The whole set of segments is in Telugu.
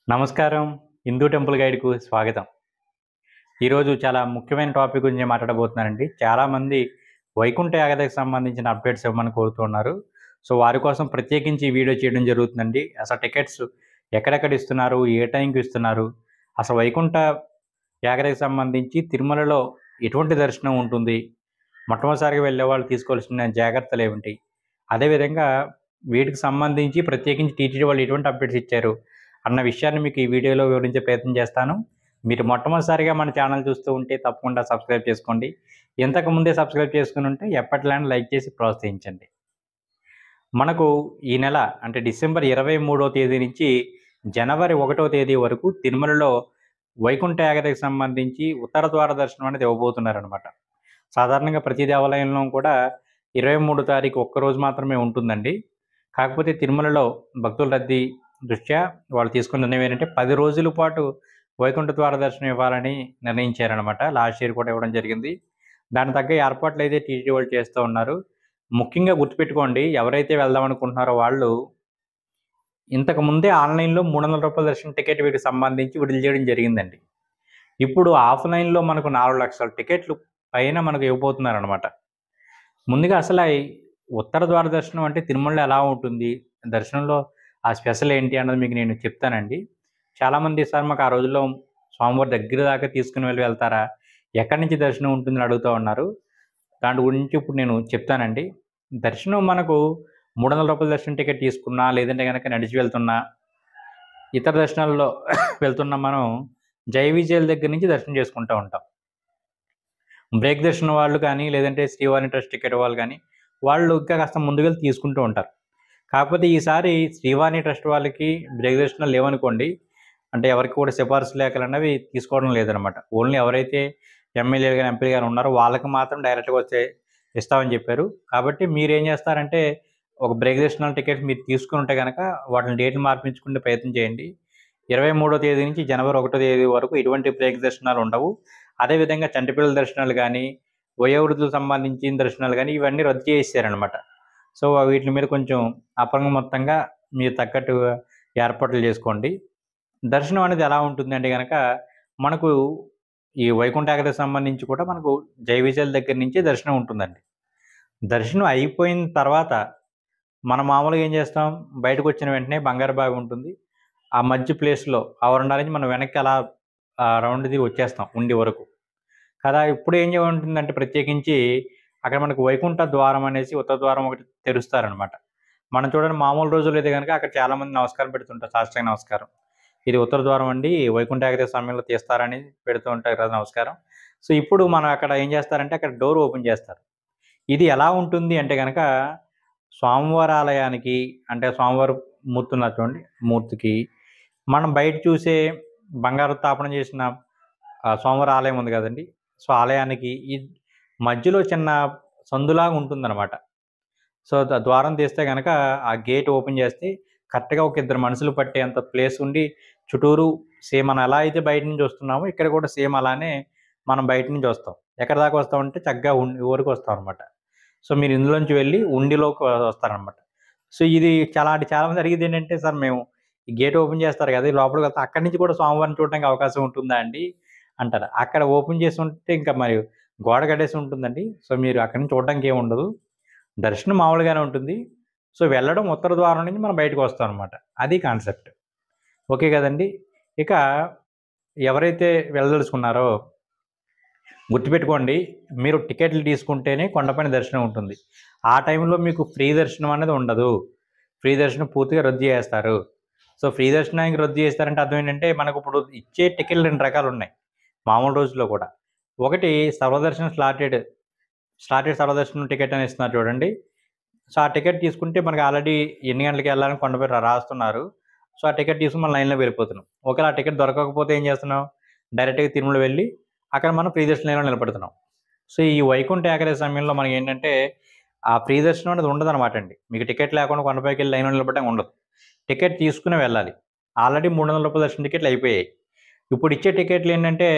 నమస్కారం హిందూ టెంపుల్ గైడ్కు స్వాగతం ఈరోజు చాలా ముఖ్యమైన టాపిక్ గురించి మాట్లాడబోతున్నానండి చాలామంది వైకుంఠ యాగదకి సంబంధించిన అప్డేట్స్ ఇవ్వమని కోరుతున్నారు సో వారి కోసం ప్రత్యేకించి ఈ వీడియో చేయడం జరుగుతుందండి అసలు టికెట్స్ ఎక్కడెక్కడ ఇస్తున్నారు ఏ టైంకి ఇస్తున్నారు అసలు వైకుంఠ యాగదకి సంబంధించి తిరుమలలో ఎటువంటి దర్శనం ఉంటుంది మొట్టమొదటిసారిగా వెళ్ళే వాళ్ళు తీసుకోవాల్సిన జాగ్రత్తలు ఏమిటి అదేవిధంగా వీటికి సంబంధించి ప్రత్యేకించి టీటీడీ వాళ్ళు ఎటువంటి అప్డేట్స్ ఇచ్చారు అన్న విషయాన్ని మీకు ఈ వీడియోలో వివరించే ప్రయత్నం చేస్తాను మీరు మొట్టమొదటిసారిగా మన ఛానల్ చూస్తూ ఉంటే తప్పకుండా సబ్స్క్రైబ్ చేసుకోండి ఇంతకు ముందే సబ్స్క్రైబ్ చేసుకుని ఉంటే ఎప్పటిలాంటి లైక్ చేసి ప్రోత్సహించండి మనకు ఈ నెల అంటే డిసెంబర్ ఇరవై మూడో తేదీ నుంచి జనవరి ఒకటో తేదీ వరకు తిరుమలలో వైకుంఠ యాగతికి సంబంధించి ఉత్తర ద్వార దర్శనం అనేది ఇవ్వబోతున్నారనమాట సాధారణంగా ప్రతి దేవాలయంలో కూడా ఇరవై మూడు తారీఖు ఒక్క రోజు మాత్రమే ఉంటుందండి కాకపోతే తిరుమలలో భక్తుల రద్దీ దృష్ట్యా వాళ్ళు తీసుకున్న నిర్ణయం ఏంటంటే పది రోజుల పాటు వైకుంఠ ద్వార దర్శనం ఇవ్వాలని నిర్ణయించారనమాట లాస్ట్ ఇయర్ కూడా ఇవ్వడం జరిగింది దాని తగ్గ ఏర్పాట్లు అయితే టీటీడీ వాళ్ళు చేస్తూ ఉన్నారు ముఖ్యంగా గుర్తుపెట్టుకోండి ఎవరైతే వెళ్దాం అనుకుంటున్నారో వాళ్ళు ఇంతకు ముందే ఆన్లైన్లో మూడు వందల రూపాయల దర్శనం టికెట్ వీటికి సంబంధించి విడుదల చేయడం జరిగిందండి ఇప్పుడు ఆఫ్లైన్లో మనకు నాలుగు లక్షల టికెట్లు పైన మనకు ఇవ్వబోతున్నారు అనమాట ముందుగా అసలు ఈ ఉత్తర ద్వార దర్శనం అంటే తిరుమలలో ఎలా ఉంటుంది దర్శనంలో ఆ స్పెషల్ ఏంటి అన్నది మీకు నేను చెప్తానండి చాలామంది సార్ మాకు ఆ రోజుల్లో స్వామివారి దగ్గర దాకా తీసుకుని వెళ్ళి వెళ్తారా ఎక్కడి నుంచి దర్శనం ఉంటుందని అడుగుతూ ఉన్నారు దాని గురించి ఇప్పుడు నేను చెప్తానండి దర్శనం మనకు మూడు వందల రూపాయల దర్శనం టికెట్ తీసుకున్నా లేదంటే కనుక నడిచి వెళ్తున్నా ఇతర దర్శనాల్లో వెళ్తున్నా మనం జై విజయాల దగ్గర నుంచి దర్శనం చేసుకుంటూ ఉంటాం బ్రేక్ దర్శనం వాళ్ళు కానీ లేదంటే శ్రీవారి ట్రస్ట్ టికెట్ వాళ్ళు కానీ వాళ్ళు ఇంకా కాస్త ముందుకెళ్ళి తీసుకుంటూ ఉంటారు కాకపోతే ఈసారి శ్రీవాణి ట్రస్ట్ వాళ్ళకి బ్రేక్ దర్శనాలు లేవనుకోండి అంటే ఎవరికి కూడా సిఫార్సు లేఖలు అన్నవి తీసుకోవడం లేదనమాట ఓన్లీ ఎవరైతే ఎమ్మెల్యే కానీ ఎంపీ గారు ఉన్నారో వాళ్ళకి మాత్రం డైరెక్ట్గా వచ్చే ఇస్తామని చెప్పారు కాబట్టి మీరు ఏం చేస్తారంటే ఒక బ్రేక్ దర్శనాల టికెట్ మీరు తీసుకుని ఉంటే కనుక వాటిని డేట్లు మార్పించుకునే ప్రయత్నం చేయండి ఇరవై మూడో తేదీ నుంచి జనవరి ఒకటో తేదీ వరకు ఎటువంటి బ్రేక్ దర్శనాలు ఉండవు అదేవిధంగా చంటిపిల్లల దర్శనాలు కానీ వయోవృద్ధులకు సంబంధించిన దర్శనాలు కానీ ఇవన్నీ రద్దు చేసేసారనమాట సో వీటి మీద కొంచెం అప్రమత్తంగా మీరు తగ్గట్టు ఏర్పాట్లు చేసుకోండి దర్శనం అనేది ఎలా ఉంటుంది అంటే కనుక మనకు ఈ వైకుంఠ ఏకాదశి సంబంధించి కూడా మనకు జై విజయాల దగ్గర నుంచి దర్శనం ఉంటుందండి దర్శనం అయిపోయిన తర్వాత మనం మామూలుగా ఏం చేస్తాం బయటకు వచ్చిన వెంటనే బంగారు బావి ఉంటుంది ఆ మధ్య ప్లేస్లో ఆ వరండా నుంచి మనం వెనక్కి అలా రౌండ్ది వచ్చేస్తాం ఉండి వరకు కదా ఇప్పుడు ఏం ఉంటుందంటే ప్రత్యేకించి అక్కడ మనకు వైకుంఠ ద్వారం అనేసి ఉత్తర ద్వారం ఒకటి తెరుస్తారనమాట మనం చూడండి మామూలు రోజులు అయితే కనుక అక్కడ చాలామంది నమస్కారం పెడుతుంటారు సాష్టాంగ నమస్కారం ఇది ఉత్తర ద్వారం అండి వైకుంఠ ఏకాదశి సమయంలో తీస్తారని పెడుతూ ఉంటారు కదా నమస్కారం సో ఇప్పుడు మనం అక్కడ ఏం చేస్తారంటే అక్కడ డోర్ ఓపెన్ చేస్తారు ఇది ఎలా ఉంటుంది అంటే కనుక స్వామివారి ఆలయానికి అంటే స్వామివారి మూర్తి ఉన్నారు చూడండి మూర్తికి మనం బయట చూసే బంగారు స్థాపన చేసిన ఆ, స్వామివారి ఆలయం ఉంది కదండి సో ఆలయానికి ఈ మధ్యలో చిన్న సందులాగా ఉంటుందన్నమాట సో ద- ద్వారం తీస్తే కనుక ఆ గేట్ ఓపెన్ చేస్తే కరెక్ట్గా ఒక ఇద్దరు మనుషులు పట్టేంత ప్లేస్ ఉండి చుట్టూరు సేమ్ మనం ఎలా అయితే బయట నుంచి వస్తున్నామో ఇక్కడ కూడా సేమ్ అలానే మనం బయట నుంచి వస్తాం ఎక్కడ దాకా వస్తామంటే చక్కగా ఉండి ఊరికి వస్తాం అనమాట సో మీరు ఇందులోంచి వెళ్ళి ఉండిలోకి వస్తారనమాట సో ఇది చాలా అంటే చాలా మంది అడిగేది ఏంటంటే సార్ మేము ఈ గేట్ ఓపెన్ చేస్తారు కదా ఈ లోపలికి వెళ్తే అక్కడి నుంచి కూడా స్వామివారిని చూడడానికి అవకాశం ఉంటుందా అండి అంటారు అక్కడ ఓపెన్ చేసి ఉంటే ఇంకా మరి గోడ కట్టేసి ఉంటుందండి సో మీరు అక్కడి నుంచి చూడడానికి ఏమి ఉండదు దర్శనం మామూలుగానే ఉంటుంది సో వెళ్ళడం ఉత్తర ద్వారం నుంచి మనం బయటకు వస్తాం అనమాట అది కాన్సెప్ట్ ఓకే కదండి ఇక ఎవరైతే వెళ్ళదలుచుకున్నారో గుర్తుపెట్టుకోండి మీరు టికెట్లు తీసుకుంటేనే కొండపైన దర్శనం ఉంటుంది ఆ టైంలో మీకు ఫ్రీ దర్శనం అనేది ఉండదు ఫ్రీ దర్శనం పూర్తిగా రద్దు చేస్తారు సో ఫ్రీ దర్శనానికి రద్దు చేస్తారంటే అర్థం ఏంటంటే మనకు ఇప్పుడు ఇచ్చే టికెట్లు రెండు రకాలు ఉన్నాయి మామూలు రోజుల్లో కూడా ఒకటి సర్వదర్శనం స్లాటెడ్ స్లాటెడ్ సర్వదర్శనం టికెట్ అని ఇస్తున్నారు చూడండి సో ఆ టికెట్ తీసుకుంటే మనకి ఆల్రెడీ ఎన్ని గంటలకి వెళ్ళాలని కొండపై రా- రాస్తున్నారు సో ఆ టికెట్ తీసుకుని మనం లైన్లో వెళ్ళిపోతున్నాం ఒకవేళ ఆ టికెట్ దొరకకపోతే ఏం చేస్తున్నాం డైరెక్ట్గా తిరుమల వెళ్ళి అక్కడ మనం ఫ్రీ దర్శనం లైన్లో నిలబడుతున్నాం సో ఈ వైకుంఠ ఏకాదశి సమయంలో మనకి ఏంటంటే ఆ ఫ్రీ దర్శనం అనేది ఉండదు అనమాట అండి మీకు టికెట్ లేకుండా కొండపైకి వెళ్ళి లైన్లో నిలబడడం ఉండదు టికెట్ తీసుకుని వెళ్ళాలి ఆల్రెడీ మూడు వందల రూపాయల దర్శనం టికెట్లు అయిపోయాయి ఇప్పుడు ఇచ్చే టికెట్లు ఏంటంటే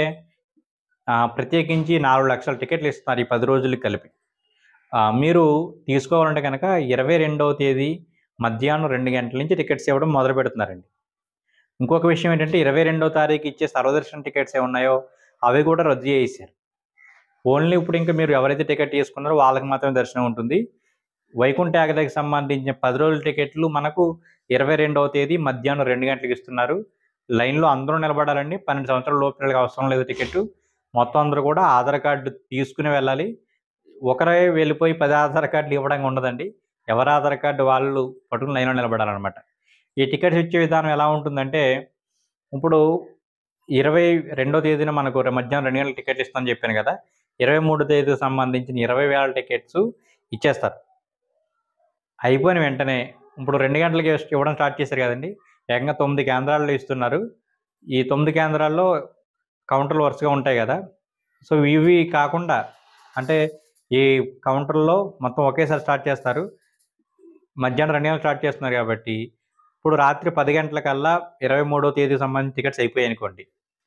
ఆ, ప్రత్యేకించి నాలుగు లక్షల టికెట్లు ఇస్తున్నారు ఈ పది రోజులకి కలిపి ఆ, మీరు తీసుకోవాలంటే కనుక ఇరవై రెండవ తేదీ మధ్యాహ్నం రెండు గంటల నుంచి టికెట్స్ ఇవ్వడం మొదలు పెడుతున్నారండి ఇంకొక విషయం ఏంటంటే ఇరవై రెండో తారీఖు ఇచ్చే సర్వదర్శన్ టికెట్స్ ఏ ఉన్నాయో అవి కూడా రద్దు చేసేసారు ఓన్లీ ఇప్పుడు ఇంకా మీరు ఎవరైతే టికెట్ తీసుకున్నారో వాళ్ళకి మాత్రమే దర్శనం ఉంటుంది వైకుంఠ ఏకాదశికి సంబంధించిన పది రోజుల టికెట్లు మనకు ఇరవై రెండవ తేదీ మధ్యాహ్నం రెండు గంటలకు ఇస్తున్నారు లైన్లో అందరూ నిలబడాలండి పన్నెండు సంవత్సరాల లోపు పిల్లలకి అవసరం లేదు టికెట్ మొత్తం అందరూ కూడా ఆధార్ కార్డు తీసుకుని వెళ్ళాలి ఒకరే వెళ్ళిపోయి పది ఆధార్ కార్డులు ఇవ్వడం ఉండదండి ఎవరి ఆధార్ కార్డు వాళ్ళు పట్టుకుని లైన్లో నిలబడాలన్నమాట ఈ టికెట్స్ ఇచ్చే విధానం ఎలా ఉంటుందంటే ఇప్పుడు ఇరవై రెండో తేదీన మనకు రే- మధ్యాహ్నం రెండు గంటల టికెట్లు ఇస్తామని చెప్పాను కదా ఇరవై మూడో తేదీకి సంబంధించిన ఇరవై వేల టికెట్స్ ఇచ్చేస్తారు అయిపోయిన వెంటనే ఇప్పుడు రెండు గంటలకి ఇవ్వ- ఇవ్వడం స్టార్ట్ చేశారు కదండి ఏకంగా తొమ్మిది కేంద్రాల్లో ఇస్తున్నారు ఈ తొమ్మిది కేంద్రాల్లో కౌంటర్లు వరుసగా ఉంటాయి కదా సో ఇవి కాకుండా అంటే ఈ కౌంటర్లో మొత్తం ఒకేసారి స్టార్ట్ చేస్తారు మధ్యాహ్నం రెండు గంటలు స్టార్ట్ చేస్తున్నారు కాబట్టి ఇప్పుడు రాత్రి పది గంటలకల్లా ఇరవై మూడో తేదీకి సంబంధించిన టికెట్స్ అయిపోయాయి అనుకోండి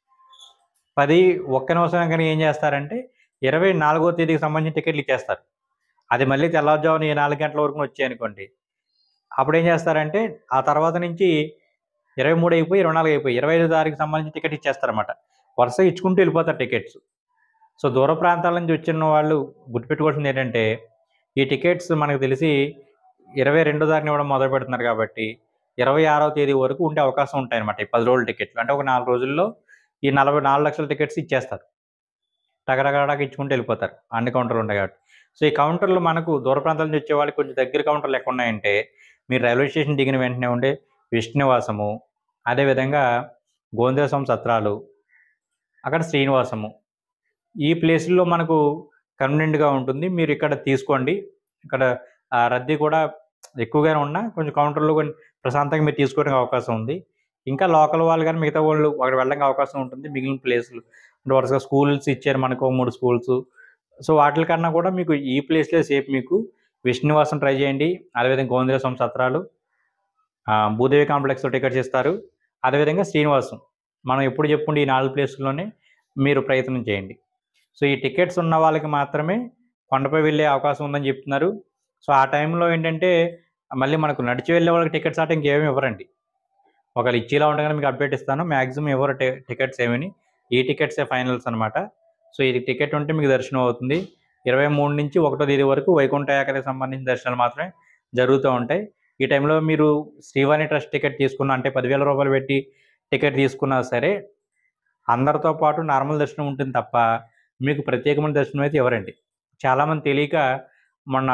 పది ఒక్క నిమిషం కానీ ఏం చేస్తారంటే ఇరవై నాలుగో తేదీకి సంబంధించిన టికెట్లు ఇచ్చేస్తారు అది మళ్ళీ తెల్లవారుజామున ఈ నాలుగు గంటల వరకు వచ్చాయి అనుకోండి అప్పుడు ఏం చేస్తారంటే ఆ తర్వాత నుంచి ఇరవై మూడు అయిపోయి ఇరవై నాలుగు అయిపోయి ఇరవై ఐదు తారీఖు సంబంధించిన టికెట్ ఇచ్చేస్తారన్నమాట వరుస ఇచ్చుకుంటూ వెళ్ళిపోతారు టికెట్స్ సో దూర ప్రాంతాల నుంచి వచ్చిన వాళ్ళు గుర్తుపెట్టుకోవాల్సింది ఏంటంటే ఈ టికెట్స్ మనకు తెలిసి ఇరవై రెండో తారీఖున ఇవ్వడం మొదలు పెడుతున్నారు కాబట్టి ఇరవై ఆరో తేదీ వరకు ఉండే అవకాశం ఉంటాయి అనమాట ఈ పది రోజుల టికెట్లు అంటే ఒక నాలుగు రోజుల్లో ఈ నలభై నాలుగు లక్షల టికెట్స్ ఇచ్చేస్తారు టగడగడగా ఇచ్చుకుంటూ వెళ్ళిపోతారు అన్ని కౌంటర్లు ఉంటాయి కాబట్టి సో ఈ కౌంటర్లు మనకు దూర ప్రాంతాల నుంచి వచ్చే వాళ్ళకి కొంచెం దగ్గర కౌంటర్లు ఎక్కడ ఉన్నాయంటే మీరు రైల్వే స్టేషన్ దిగిన వెంటనే ఉండే విష్ణువాసము అదేవిధంగా గోందేశం సత్రాలు అక్కడ శ్రీనివాసము ఈ ప్లేస్లో మనకు కన్వీనియంట్గా ఉంటుంది మీరు ఇక్కడ తీసుకోండి ఇక్కడ ఆ, రద్దీ కూడా ఎక్కువగానే ఉన్నా కొంచెం కౌంటర్లో కొన్ని ప్రశాంతంగా మీరు తీసుకోవడానికి అవకాశం ఉంది ఇంకా లోకల్ వాళ్ళు కానీ మిగతా వాళ్ళు అక్కడ వెళ్ళడానికి అవకాశం ఉంటుంది మిగిలిన ప్లేసులు అంటే వరుసగా స్కూల్స్ ఇచ్చారు మనకు ఓ మూడు స్కూల్స్ సో వాటికన్నా కూడా మీకు ఈ ప్లేస్లే సేఫ్ మీకు విష్ణువాసం ట్రై చేయండి అదేవిధంగా గోంద్రేశ్వరం సత్రాలు ఆ, భూదేవి కాంప్లెక్స్లో టికెట్స్ ఇస్తారు అదేవిధంగా శ్రీనివాసం మనం ఎప్పుడు చెప్పుకుంటే ఈ నాలుగు ప్లేసుల్లోనే మీరు ప్రయత్నం చేయండి సో ఈ టికెట్స్ ఉన్న వాళ్ళకి మాత్రమే కొండపై వెళ్ళే అవకాశం ఉందని చెప్తున్నారు సో ఆ టైంలో ఏంటంటే మళ్ళీ మనకు నడిచి వెళ్ళే వాళ్ళకి టికెట్స్ అంటే ఇంకేమీ ఇవ్వరండి ఒకవేళ ఇచ్చేలా ఉంటే కనుక మీకు అప్డేట్ ఇస్తాను మ్యాక్సిమం ఎవరు టికెట్స్ ఏమని ఈ టికెట్సే ఫైనల్స్ అనమాట సో ఇది టికెట్ ఉంటే మీకు దర్శనం అవుతుంది ఇరవై మూడు నుంచి ఒకటో తేదీ వరకు వైకుంఠ ఏకాదశి సంబంధించిన దర్శనాలు మాత్రమే జరుగుతూ ఉంటాయి ఈ టైంలో మీరు శ్రీవాణి ట్రస్ట్ టికెట్ తీసుకున్న అంటే పదివేల రూపాయలు పెట్టి టికెట్ తీసుకున్నా సరే అందరితో పాటు నార్మల్ దర్శనం ఉంటుంది తప్ప మీకు ప్రత్యేకమైన దర్శనం అయితే ఎవరండి చాలామంది తెలియక మొన్న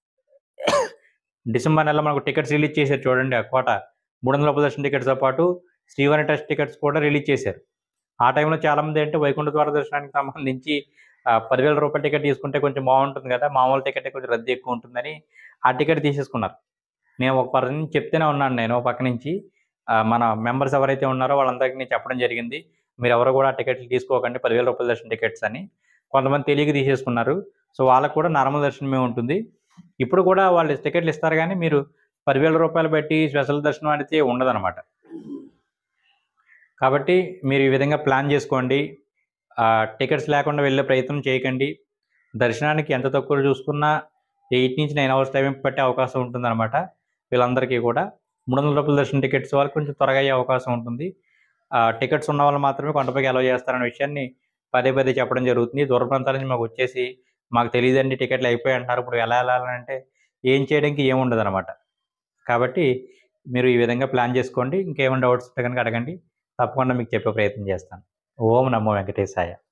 డిసెంబర్ నెలలో మనకు టికెట్స్ రిలీజ్ చేశారు చూడండి ఆ కోట మూడు వందల రూపాయల దర్శనం టికెట్స్తో పాటు శ్రీవాణి ట్రస్ట్ టికెట్స్ కూడా రిలీజ్ చేశారు ఆ టైంలో చాలామంది అంటే వైకుంఠ ద్వార దర్శనానికి సంబంధించి ఆ, పదివేల రూపాయల టికెట్ తీసుకుంటే కొంచెం బాగుంటుంది కదా మామూలు టికెట్ కొంచెం రద్దీ ఎక్కువ ఉంటుందని ఆ టికెట్ తీసేసుకున్నారు నేను ఒక పర్సన్ చెప్తూనే ఉన్నాను నేను ఒక పక్క నుంచి ఆ, మన మెంబర్స్ ఎవరైతే ఉన్నారో వాళ్ళందరికీ నేను చెప్పడం జరిగింది మీరు ఎవరు కూడా టికెట్లు తీసుకోకండి పదివేల రూపాయల దర్శనం టికెట్స్ అని కొంతమంది తెలియక తీసేసుకున్నారు సో వాళ్ళకు కూడా నార్మల్ దర్శనమే ఉంటుంది ఇప్పుడు కూడా వాళ్ళు టికెట్లు ఇస్తారు కానీ మీరు పదివేల రూపాయలు పెట్టి స్పెషల్ దర్శనం అయితే ఉండదన్నమాట కాబట్టి మీరు ఈ విధంగా ప్లాన్ చేసుకోండి ఆ, టికెట్స్ లేకుండా వెళ్ళే ప్రయత్నం చేయకండి దర్శనానికి ఎంత తక్కువ చూసుకున్నా ఎయిట్ నుంచి నైన్ అవర్స్ టైం పట్టే అవకాశం ఉంటుందన్నమాట వీళ్ళందరికీ కూడా మూడు వందల రూపాయల దర్శనం టికెట్స్ వాళ్ళకి కొంచెం త్వరగా అయ్యే అవకాశం ఉంటుంది ఆ, టికెట్స్ ఉన్న వాళ్ళు మాత్రమే కొండపైకి అలౌ చేస్తారనే విషయాన్ని పదే పదే చెప్పడం జరుగుతుంది దూర ప్రాంతాల నుంచి మాకు వచ్చేసి మాకు తెలియదండి టికెట్లు అయిపోయి అంటారు ఇప్పుడు ఎలా వెళ్ళాలంటే ఏం చేయడానికి ఏముండదు అనమాట కాబట్టి మీరు ఈ విధంగా ప్లాన్ చేసుకోండి ఇంకేమైనా డౌట్స్ ఉంటే కనుక అడగండి తప్పకుండా మీకు చెప్పే ప్రయత్నం చేస్తాను ఓం నమో వెంకటేశాయ